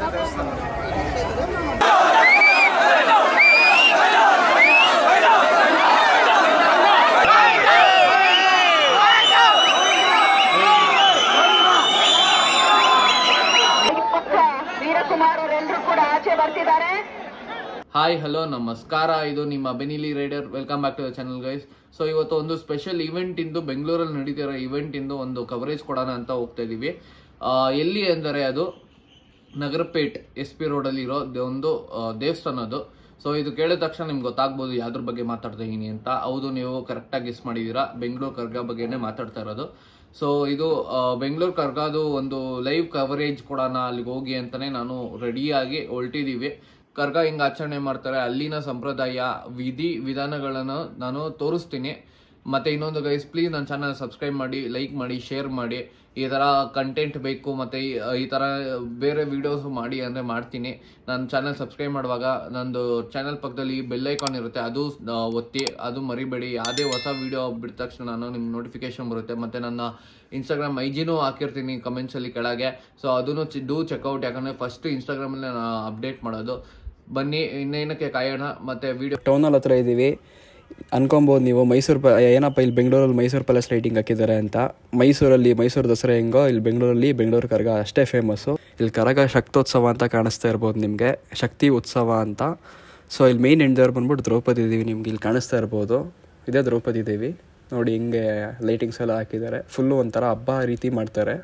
ದೇವಸ್ಥಾನ ಪುತ್ರ ವೀರಕುಮಾರ್ ಅವರೆಲ್ಲರೂ ಕೂಡ ಆಚೆ ಬರ್ತಿದ್ದಾರೆ ಹಾಯ್ ಹಲೋ ನಮಸ್ಕಾರ ಇದು ನಿಮ್ಮ Benelli rider welcome back to the channel guys so ಇವತ್ತು ಒಂದು ಸ್ಪೆಷಲ್ ಇವೆಂಟ್ ಇಂದು ಬೆಂಗಳೂರಲ್ಲಿ ನಡೀತಿರೋ ಇವೆಂಟ್ ಇಂದು ಒಂದು ಕವರೇಜ್ ಕೊಡೋಣ ಅಂತ ಹೋಗ್ತಾ ಇದೀವಿ ಆ, ಎಲ್ಲಿ ಅಂದರೆ ಅದು ನಗರಪೇಟ್ ಎಸ್ ಪಿ ರೋಡಲ್ಲಿ ಇರೋ ದ- ಒಂದು ಆ, ದೇವಸ್ಥಾನ ಅದು ಸೊ ಇದು ಕೇಳಿದ ತಕ್ಷಣ ನಿಮ್ಗೆ ಗೊತ್ತಾಗ್ಬೋದು ಯಾವ್ದ್ರ ಬಗ್ಗೆ ಮಾತಾಡ್ತಾ ಇದೀನಿ ಅಂತ ಹೌದು ನೀವು ಕರೆಕ್ಟಾಗಿ ಗೆಸ್ ಮಾಡಿದೀರಾ ಬೆಂಗಳೂರು ಕರ್ಗ ಬಗ್ಗೆನೇ ಮಾತಾಡ್ತಾ ಇರೋದು ಸೊ ಇದು ಆ, ಬೆಂಗಳೂರು ಕರ್ಗಾದು ಒಂದು ಲೈವ್ ಕವರೇಜ್ ಕೊಡೋಣ ಅಲ್ಲಿಗೆ ಹೋಗಿ ಅಂತಾನೆ ನಾನು ರೆಡಿಯಾಗಿ ಹೊರಟಿದೀವಿ ಕರ್ಗ ಹಿಂಗ್ ಆಚರಣೆ ಮಾಡ್ತಾರೆ ಅಲ್ಲಿನ ಸಂಪ್ರದಾಯ ವಿಧಿ ವಿಧಾನಗಳನ್ನು ನಾನು ತೋರಿಸ್ತೀನಿ ಮತ್ತೆ ಇನ್ನೊಂದು ಗೈಸ್ ಪ್ಲೀಸ್ ನನ್ನ ಚಾನಲ್ ಸಬ್ಸ್ಕ್ರೈಬ್ ಮಾಡಿ ಲೈಕ್ ಮಾಡಿ ಶೇರ್ ಮಾಡಿ ಈ ಥರ ಕಂಟೆಂಟ್ ಬೇಕು ಮತ್ತೆ ಈ- ಈ ಥರ ಬೇರೆ ವಿಡಿಯೋಸ್ ಮಾಡಿ ಅಂದರೆ ಮಾಡ್ತೀನಿ ನನ್ನ ಚಾನಲ್ ಸಬ್ಸ್ಕ್ರೈಬ್ ಮಾಡುವಾಗ ನಂದು ಚಾನಲ್ ಪಕ್ಕದಲ್ಲಿ ಬೆಲ್ ಐಕಾನ್ ಇರುತ್ತೆ ಅದು ಆ, ಒತ್ತಿ ಅದು ಮರಿಬೇಡಿ ಯಾವುದೇ ಹೊಸ ವಿಡಿಯೋ ಬಿಟ್ಟ ತಕ್ಷಣ ನಾನು ನಿಮ್ಗೆ ನೋಟಿಫಿಕೇಶನ್ ಬರುತ್ತೆ ಮತ್ತೆ ನನ್ನ ಇನ್ಸ್ಟಾಗ್ರಾಮ್ ಐ ಜಿನೂ ಹಾಕಿರ್ತೀನಿ ಕಮೆಂಟ್ಸಲ್ಲಿ ಕೆಳಗೆ ಸೊ ಅದನ್ನು ಡೂ ಚೆಕ್ಔಟ್ ಯಾಕಂದರೆ ಫಸ್ಟ್ ಇನ್ಸ್ಟಾಗ್ರಾಮಲ್ಲಿ ನಾನು ಅಪ್ಡೇಟ್ ಮಾಡೋದು ಬನ್ನಿ ಇನ್ನೇನಕ್ಕೆ ಕಾಯೋಣ ಮತ್ತೆ ವಿಡಿಯೋ ಟೌನಲ್ಲಿ ಹತ್ರ ಇದ್ದೀವಿ ಅನ್ಕೊಬೋದು ನೀವು ಮೈಸೂರು ಪ ಏನಪ್ಪ ಇಲ್ಲಿ ಬೆಂಗಳೂರಲ್ಲಿ ಮೈಸೂರು ಪ್ಯಾಲೇಸ್ ಲೈಟಿಂಗ್ ಹಾಕಿದ್ದಾರೆ ಅಂತ ಮೈಸೂರಲ್ಲಿ ಮೈಸೂರು ದಸರಾ ಹೆಂಗೋ ಇಲ್ಲಿ ಬೆಂಗಳೂರಲ್ಲಿ ಬೆಂಗಳೂರು ಕರಗ ಅಷ್ಟೇ ಫೇಮಸ್ಸು ಇಲ್ಲಿ ಕರಗ ಶಕ್ತೋತ್ಸವ ಅಂತ ಕಾಣಿಸ್ತಾ ಇರ್ಬೋದು ನಿಮಗೆ ಶಕ್ತಿ ಉತ್ಸವ ಅಂತ ಸೊ ಇಲ್ಲಿ ಮೇನ್ ಎಂಡ್ದವ್ರು ಬಂದ್ಬಿಟ್ಟು ದ್ರೌಪದಿ ದೇವಿ ನಿಮ್ಗೆ ಇಲ್ಲಿ ಕಾಣಿಸ್ತಾ ಇರ್ಬೋದು ಇದೇ ದ್ರೌಪದಿ ದೇವಿ ನೋಡಿ ಹಿಂಗೆ ಲೈಟಿಂಗ್ಸ್ ಎಲ್ಲ ಹಾಕಿದ್ದಾರೆ ಫುಲ್ಲು ಒಂಥರ ಹಬ್ಬ ರೀತಿ ಮಾಡ್ತಾರೆ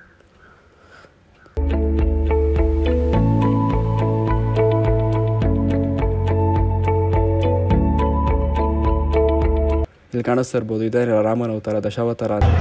ಇಲ್ಲಿ ಕಾಣಿಸ್ತಾ ಇರ್ಬೋದು ಇದೇ ರಾಮನ ಅವತಾರ ದಶಾವತಾರ ಅಂತ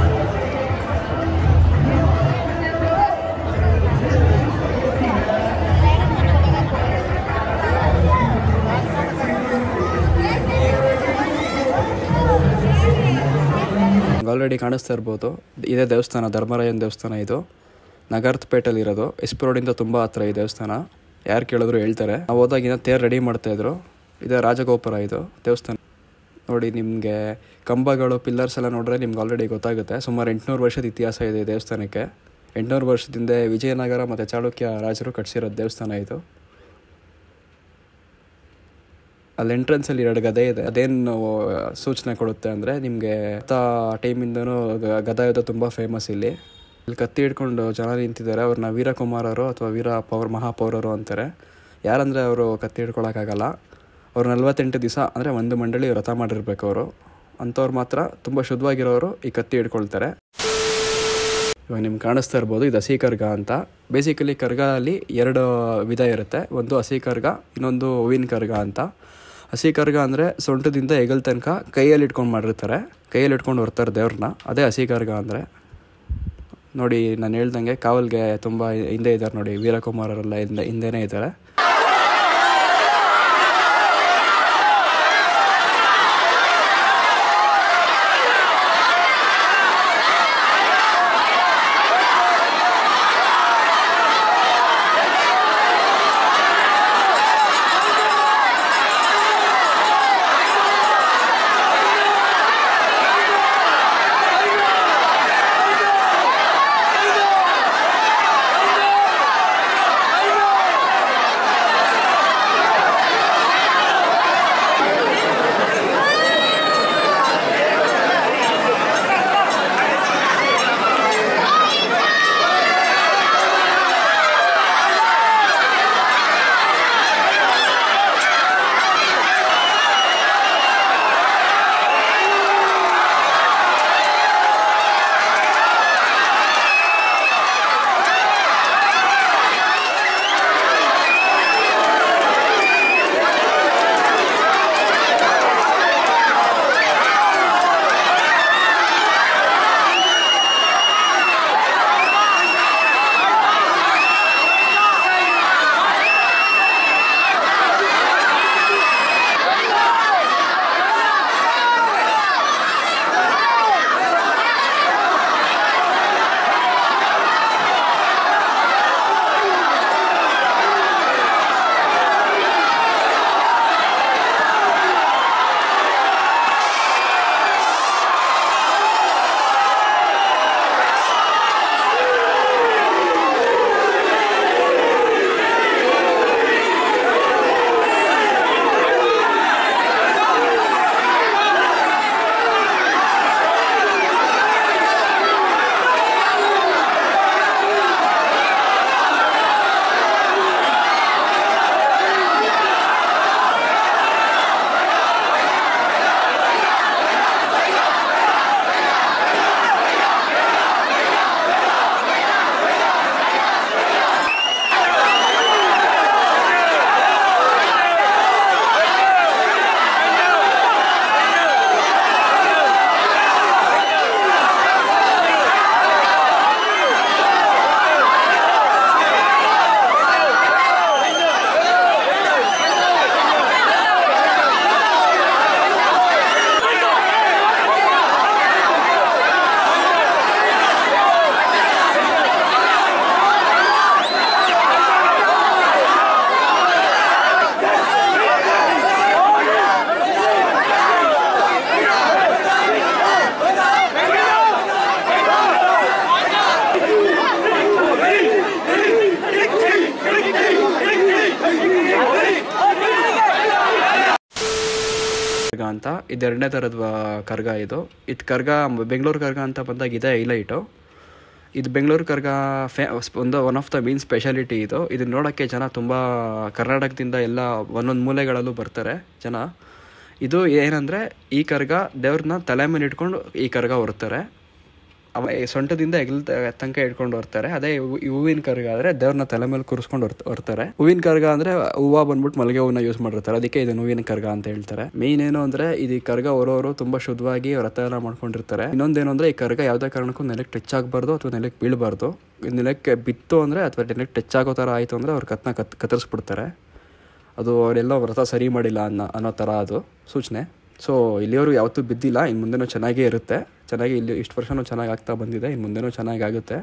ಆಲ್ರೆಡಿ ಕಾಣಿಸ್ತಾ ಇರ್ಬೋದು ಇದೇ ದೇವಸ್ಥಾನ ಧರ್ಮರಾಯನ ದೇವಸ್ಥಾನ ಇದು ನಗರದ ಪೇಟಲ್ಲಿ ಇರೋದು ಎಸ್ ಪಿ ರೋಡಿಂದ ತುಂಬ ಹತ್ರ ಈ ದೇವಸ್ಥಾನ ಯಾರು ಕೇಳಿದ್ರು ಹೇಳ್ತಾರೆ ನಾವು ಹೋದಾಗಿನ ತೇರು ರೆಡಿ ಮಾಡ್ತಾಯಿದ್ರು ಇದೇ ರಾಜಗೋಪುರ ಇದು ದೇವಸ್ಥಾನ ನೋಡಿ ನಿಮಗೆ ಕಂಬಗಳು ಪಿಲ್ಲರ್ಸ್ ಎಲ್ಲ ನೋಡಿದ್ರೆ ನಿಮ್ಗೆ ಆಲ್ರೆಡಿ ಗೊತ್ತಾಗುತ್ತೆ ಸುಮಾರು ಎಂಟುನೂರು ವರ್ಷದ ಇತಿಹಾಸ ಇದೆ ಈ ದೇವಸ್ಥಾನಕ್ಕೆ ಎಂಟುನೂರು ವರ್ಷದಿಂದ ವಿಜಯನಗರ ಮತ್ತು ಚಾಲುಕ್ಯ ರಾಜರು ಕಟ್ಸಿರೋ ದೇವಸ್ಥಾನ ಇದು ಅಲ್ಲಿ ಎಂಟ್ರೆನ್ಸಲ್ಲಿ ಎರಡು ಗದೆ ಇದೆ ಅದೇನು ಸೂಚನೆ ಕೊಡುತ್ತೆ ಅಂದರೆ ನಿಮಗೆ ಆ ಟೈಮಿಂದನೂ ಗ- ಗದಾ ಯುದ್ಧ ತುಂಬ ಫೇಮಸ್ ಇಲ್ಲಿ ಇಲ್ಲಿ ಕತ್ತಿ ಹಿಡ್ಕೊಂಡು ಜನ ನಿಂತಿದ್ದಾರೆ ಅವ್ರನ್ನ ವೀರಕುಮಾರರು ಅಥವಾ ವೀರ ಪೌರ್ ಮಹಾಪೌರರು ಅಂತಾರೆ ಯಾರಂದರೆ ಅವರು ಕತ್ತಿ ಹಿಡ್ಕೊಳಕ್ಕಾಗಲ್ಲ ಅವ್ರು ನಲ್ವತ್ತೆಂಟು ದಿವಸ ಅಂದರೆ ಒಂದು ಮಂಡಳಿ ವ್ರತ ಮಾಡಿರ್ಬೇಕು ಅವರು ಅಂಥವ್ರು ಮಾತ್ರ ತುಂಬ ಶುದ್ಧವಾಗಿರೋರು ಈ ಕತ್ತಿ ಹಿಡ್ಕೊಳ್ತಾರೆ ಇವಾಗ ನಿಮ್ಗೆ ಕಾಣಿಸ್ತಾ ಇರ್ಬೋದು ಇದು ಹಸಿ ಕರ್ಗ ಅಂತ ಬೇಸಿಕಲಿ ಕರ್ಗ ಅಲ್ಲಿ ಎರಡು ವಿಧ ಇರುತ್ತೆ ಒಂದು ಹಸಿ ಕರ್ಗ ಇನ್ನೊಂದು ಹೂವಿನ ಕರ್ಗ ಅಂತ ಹಸಿ ಕರ್ಗ ಅಂದರೆ ಸೊಂಟದಿಂದ ಹೆಗಲ್ ತನಕ ಕೈಯಲ್ಲಿ ಇಟ್ಕೊಂಡು ಮಾಡಿರ್ತಾರೆ ಕೈಯಲ್ಲಿ ಇಟ್ಕೊಂಡು ಬರ್ತಾರೆ ದೇವ್ರನ್ನ ಅದೇ ಹಸಿ ಕರ್ಗ ಅಂದರೆ ನೋಡಿ ನಾನು ಹೇಳ್ದಂಗೆ ಕಾವಲ್ಗೆ ತುಂಬ ಹಿಂದೆ ಇದ್ದಾರೆ ನೋಡಿ ವೀರಕುಮಾರರೆಲ್ಲ ಹಿಂದೆ ಹಿಂದೆನೇ ಇದ್ದಾರೆ ಕರ್ಗ ಅಂತ ಇದು ಎರಡನೇ ಥರದ ಕರ್ಗ ಇದು ಇದು ಕರ್ಗ ಬೆಂಗಳೂರು ಕರ್ಗ ಅಂತ ಬಂದಾಗ ಇದೇ ಹೈಲೈಟು ಇದು ಬೆಂಗಳೂರು ಕರ್ಗ ಫೇ ಒಂದು one of the main speciality ಇದು ಇದನ್ನ ನೋಡೋಕ್ಕೆ ಜನ ತುಂಬ ಕರ್ನಾಟಕದಿಂದ ಎಲ್ಲ ಒಂದೊಂದು ಮೂಲೆಗಳಲ್ಲೂ ಬರ್ತಾರೆ ಜನ ಇದು ಏನಂದರೆ ಈ ಕರ್ಗ ದೇವ್ರನ್ನ ತಲೆ ಮೇಲೆ ಇಟ್ಕೊಂಡು ಈ ಕರ್ಗ ಹೊರ್ತಾರೆ ಅವ ಈ ಸೊಂಟದಿಂದ ಹೆಗಲ ತನಕ ಇಟ್ಕೊಂಡು ಬರ್ತಾರೆ ಅದೇ ಹೂ- ಈ ಹೂವಿನ ಕರ್ಗ ಆದರೆ ದೇವ್ರನ್ನ ತಲೆ ಮೇಲೆ ಕೂರಿಸ್ಕೊಂಡು ಹೊರ್ತ ಬರ್ತಾರೆ ಹೂವಿನ ಕರ್ಗ ಅಂದರೆ ಹೂವು ಬಂದ್ಬಿಟ್ಟು ಮಲ್ಲಿಗೆ ಹೂವನ್ನ ಯೂಸ್ ಮಾಡಿರ್ತಾರೆ ಅದಕ್ಕೆ ಇದನ್ನ ಹೂವಿನ ಕರ್ಗ ಅಂತ ಹೇಳ್ತಾರೆ ಮೇನ್ ಏನು ಅಂದರೆ ಇದು ಈ ಕರ್ಗ ಹೊರೋರು ತುಂಬ ಶುದ್ಧವಾಗಿ ವ್ರತ ಎಲ್ಲ ಮಾಡ್ಕೊಂಡಿರ್ತಾರೆ ಇನ್ನೊಂದೇನು ಅಂದರೆ ಈ ಕರ್ಗ ಯಾವುದೇ ಕಾರಣಕ್ಕೂ ನೆಲಕ್ಕೆ ಟಚ್ ಆಗಬಾರ್ದು ಅಥವಾ ನೆಲಕ್ಕೆ ಬೀಳಬಾರ್ದು ನೆಲಕ್ಕೆ ಬಿತ್ತು ಅಂದರೆ ಅಥವಾ ನೆಲಕ್ಕೆ ಟಚ್ ಆಗೋ ಥರ ಆಯಿತು ಅಂದರೆ ಅವ್ರು ಕತ್ನ ಕತ್ ಕತ್ತರಿಸ್ಬಿಡ್ತಾರೆ ಅದು ಅವರೆಲ್ಲ ವ್ರತ ಸರಿ ಮಾಡಿಲ್ಲ ಅನ್ನೋ ಅನ್ನೋ ಥರ ಅದು ಸೂಚನೆ ಸೊ ಇಲ್ಲಿಯವರು ಯಾವತ್ತೂ ಬಿದ್ದಿಲ್ಲ ಇನ್ನು ಮುಂದೆನೂ ಚೆನ್ನಾಗೇ ಇರುತ್ತೆ ಚೆನ್ನಾಗಿ ಇಲ್ಲಿ ಇಷ್ಟು ವರ್ಷನೂ ಚೆನ್ನಾಗಿ ಆಗ್ತಾ ಬಂದಿದೆ ಇನ್ನು ಮುಂದೆನೂ ಚೆನ್ನಾಗಿ ಆಗುತ್ತೆ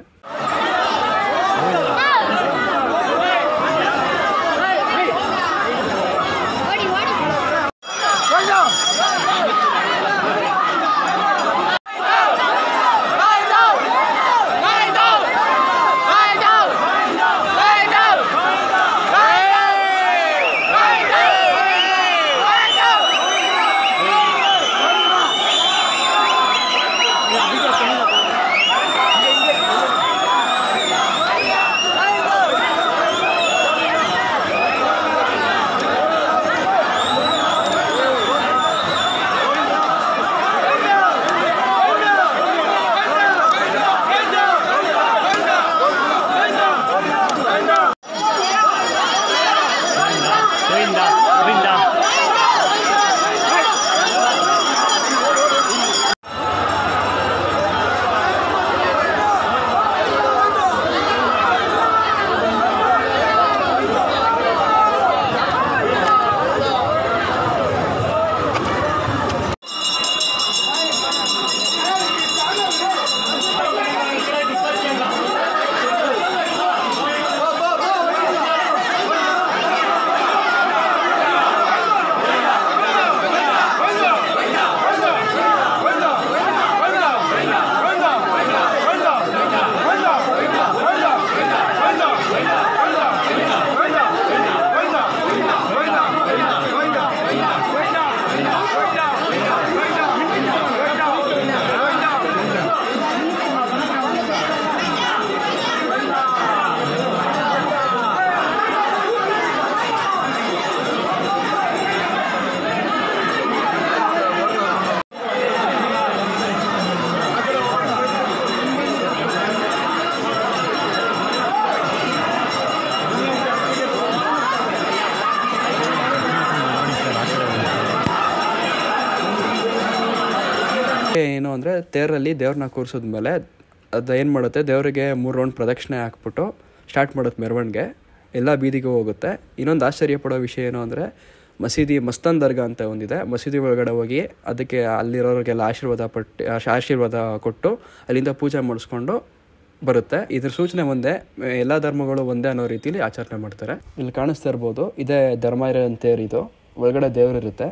ಏನು ಅಂದರೆ ತೇರಲ್ಲಿ ದೇವ್ರನ್ನ ಕೂರಿಸಿದ್ಮೇಲೆ ಅದು ಏನು ಮಾಡುತ್ತೆ ದೇವರಿಗೆ ಮೂರು ರೌಂಡ್ ಪ್ರದಕ್ಷಿಣೆ ಹಾಕ್ಬಿಟ್ಟು ಸ್ಟಾರ್ಟ್ ಮಾಡುತ್ತೆ ಮೆರವಣಿಗೆ ಎಲ್ಲ ಬೀದಿಗೂ ಹೋಗುತ್ತೆ ಇನ್ನೊಂದು ಆಶ್ಚರ್ಯ ಪಡೋ ವಿಷಯ ಏನು ಅಂದರೆ ಮಸೀದಿ ಮಸ್ತನ್ ದರ್ಗಾ ಅಂತ ಒಂದಿದೆ ಮಸೀದಿ ಒಳಗಡೆ ಹೋಗಿ ಅದಕ್ಕೆ ಅಲ್ಲಿರೋರಿಗೆಲ್ಲ ಆಶೀರ್ವಾದ ಪಟ್ಟು ಆಶ್- ಆಶೀರ್ವಾದ ಕೊಟ್ಟು ಅಲ್ಲಿಂದ ಪೂಜೆ ಮಾಡಿಸ್ಕೊಂಡು ಬರುತ್ತೆ ಇದ್ರ ಸೂಚನೆ ಒಂದೇ ಎಲ್ಲ ಧರ್ಮಗಳು ಒಂದೇ ಅನ್ನೋ ರೀತಿಲಿ ಆಚರಣೆ ಮಾಡ್ತಾರೆ ಇಲ್ಲಿ ಕಾಣಿಸ್ತಾ ಇರ್ಬೋದು ಇದೇ ಧರ್ಮ ಇರೋ ತೇರು ಇದು ಒಳಗಡೆ ದೇವರಿರುತ್ತೆ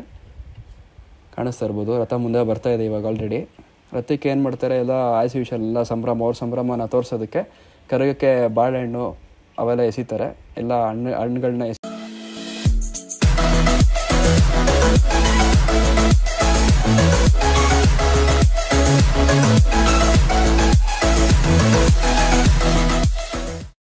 ಕಾಣಿಸ್ತಾ ಇರ್ಬೋದು ರಥ ಮುಂದೆ ಬರ್ತಾ ಇದೆ ಇವಾಗ ಆಲ್ರೆಡಿ ರಥಕ್ಕೆ ಏನು ಮಾಡ್ತಾರೆ ಎಲ್ಲ ಆಯ್ಸ್ ವಿಷಲ್ ಎಲ್ಲ ಸಂಭ್ರಮ ಅವ್ರ ಸಂಭ್ರಮನ ತೋರಿಸೋದಕ್ಕೆ ಕರಗಕ್ಕೆ ಬಾಳೆಹಣ್ಣು ಅವೆಲ್ಲ ಎಸಿತಾರೆ ಎಲ್ಲ ಹಣ್ಣು ಹಣ್ಣುಗಳನ್ನ ಎಸಿ